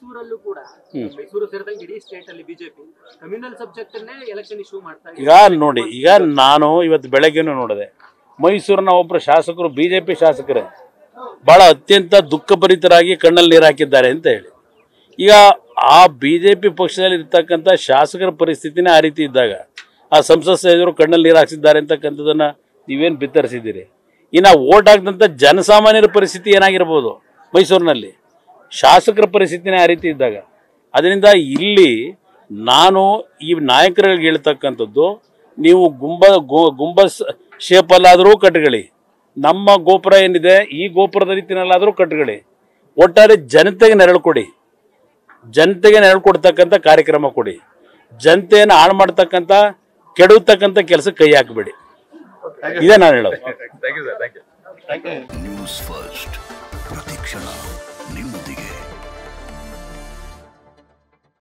ಮೈಸೂರಲ್ಲೂ ಕೂಡ ಮೈಸೂರು ಸೇರಿದಂಗೆ ಇಡೀ ಸ್ಟೇಟ್ ಅಲ್ಲಿ ಬಿಜೆಪಿ ಕಮ್ಯುನಲ್ ಸಬ್ಜೆಕ್ಟ್ ಅನ್ನೇ ಎಲೆಕ್ಷನ್ ಇಶ್ಯೂ ಮಾಡ್ತಾ ಇದೆ ಈಗ ನೋಡಿ ಈಗ ನಾನು ಇವತ್ತು ಬೆಳಗ್ಗೆನೂ ನೋಡಿದೆ ಮೈಸೂರಿನ ಒಬ್ಬರು ಶಾಸಕರು ಬಿ ಜೆ ಪಿ ಶಾಸಕರೇ ಬಹಳ ಅತ್ಯಂತ ದುಃಖಭರಿತರಾಗಿ ಕಣ್ಣಲ್ಲಿ ನೀರು ಹಾಕಿದ್ದಾರೆ ಅಂತ ಹೇಳಿ ಈಗ ಆ ಬಿ ಜೆ ಪಿ ಪಕ್ಷದಲ್ಲಿ ಇರ್ತಕ್ಕಂಥ ಶಾಸಕರ ಪರಿಸ್ಥಿತಿನೇ ಆ ರೀತಿ ಇದ್ದಾಗ ಆ ಸಂಸತ್ ಸದಸ್ಯರು ಕಣ್ಣಲ್ಲಿ ನೀರು ಹಾಕ್ಸಿದ್ದಾರೆ ಅಂತಕ್ಕಂಥದ್ದನ್ನ ನೀವೇನು ಬಿತ್ತರಿಸಿದ್ದೀರಿ ಇನ್ನು ಓಟ್ ಹಾಕಿದಂಥ ಜನಸಾಮಾನ್ಯರ ಪರಿಸ್ಥಿತಿ ಏನಾಗಿರ್ಬೋದು ಮೈಸೂರಿನಲ್ಲಿ ಶಾಸಕರ ಪರಿಸ್ಥಿತಿನೇ ಆ ರೀತಿ ಇದ್ದಾಗ ಅದರಿಂದ ಇಲ್ಲಿ ನಾನು ಈ ನಾಯಕರಿಗೆ ಹೇಳ್ತಕ್ಕಂಥದ್ದು ನೀವು ಗುಂಬ ಗೋ ಗುಂಬಸ್ ಶೇಪಲ್ಲಾದರೂ ಕಟ್ಕೊಳ್ಳಿ ನಮ್ಮ ಗೋಪುರ ಏನಿದೆ ಈ ಗೋಪುರದ ರೀತಿನಲ್ಲಾದರೂ ಕಟ್ಕೊಳ್ಳಿ ಒಟ್ಟಾರೆ ಜನತೆಗೆ ನೆರಳು ಕೊಡಿ ಜನತೆಗೆ ನೆರಳು ಕೊಡ್ತಕ್ಕಂಥ ಕಾರ್ಯಕ್ರಮ ಕೊಡಿ ಜನತೆಯನ್ನು ಹಾಳು ಮಾಡ್ತಕ್ಕಂಥ ಕೆಡವತಕ್ಕಂಥ ಕೆಲಸಕ್ಕೆ ಕೈ ಹಾಕಬೇಡಿ ಇದೇ ನಾನು ಹೇಳೋದು thank you sir thank you News First ಪ್ರತಿಕ್ಷಣ ನಿಮ್ಮೊಂದಿಗೆ